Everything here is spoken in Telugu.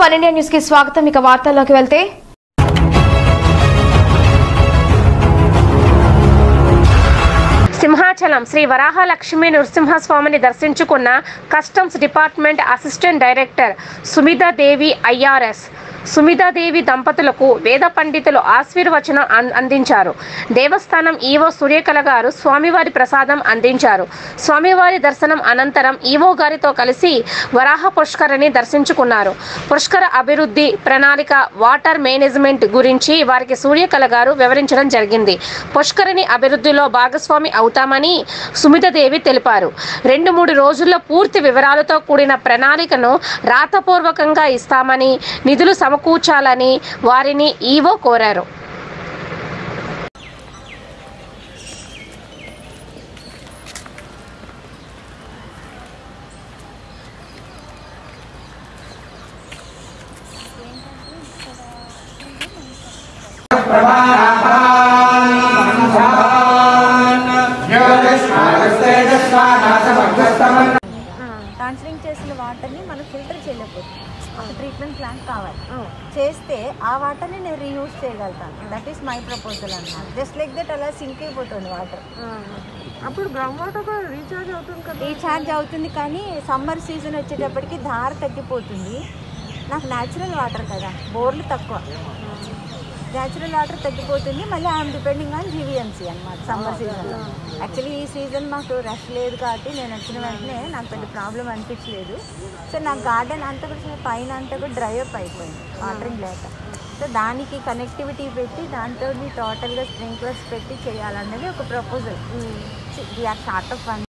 వన్ ఇండియా న్యూస్ కి స్వాగతం ఇక వార్తల్లోకి వెళ్తే సింహాచలం శ్రీ వరాహలక్ష్మి నృసింహస్వామిని దర్శించుకున్న customs department assistant director Sumithadevi IRS Sumithadevi దంపతులకు వేద పండితులు ఆశీర్వచనం అం- అందించారు దేవస్థానం ఈవో సూర్యకళ గారు స్వామివారి ప్రసాదం అందించారు స్వామివారి దర్శనం అనంతరం ఈవో గారితో కలిసి వరాహ పుష్కరిని దర్శించుకున్నారు పుష్కర అభివృద్ధి ప్రణాళిక వాటర్ మేనేజ్మెంట్ గురించి వారికి సూర్యకళ గారు వివరించడం జరిగింది పుష్కరిణి అభివృద్ధిలో భాగస్వామి అవుతామని సుమితదేవి తెలిపారు రెండు మూడు రోజుల్లో పూర్తి వివరాలతో కూడిన ప్రణాళికను రాతపూర్వకంగా ఇస్తామని నిధులు సమకూర్చాలని వారిని ఈవో కోరారు కాన్సిలింగ్ చేసిన వాటర్ని మనం ఫిల్టర్ చేయలేకపోతుంది ఒక ట్రీట్మెంట్ ప్లాంట్ కావాలి చేస్తే ఆ వాటర్ని నేను రీయూజ్ చేయగలుగుతాను దట్ ఈస్ మై ప్రపోజల్ అన్నమాట జస్ట్ లైక్ దట్ అలా సింక్ అయిపోతుంది వాటర్ అప్పుడు గ్రౌండ్ వాటర్ రీఛార్జ్ అవుతుంది కదా రీఛార్జ్ అవుతుంది కానీ సమ్మర్ సీజన్ వచ్చేటప్పటికి ధార తగ్గిపోతుంది నాకు న్యాచురల్ వాటర్ కదా బోర్లు తక్కువ న్యాచురల్ వాటర్ తగ్గిపోతుంది మళ్ళీ ఐఎమ్ డిపెండింగ్ ఆన్ జీవీఎంసీ అనమాట సమ్మర్ సీజన్లో యాక్చువల్లీ ఈ సీజన్ మాకు రష్ లేదు కాబట్టి నేను వచ్చిన వెంటనే నాకు పెద్ద ప్రాబ్లం అనిపించలేదు సో నా గార్డెన్ అంతా కూడా పైన అంతా కూడా డ్రై అప్ అయిపోయింది వాటరింగ్ లేక సో దానికి కనెక్టివిటీ పెట్టి దాంతో టోటల్గా స్ప్రింక్లర్స్ పెట్టి చేయాలన్నది ఒక proposal we are short of one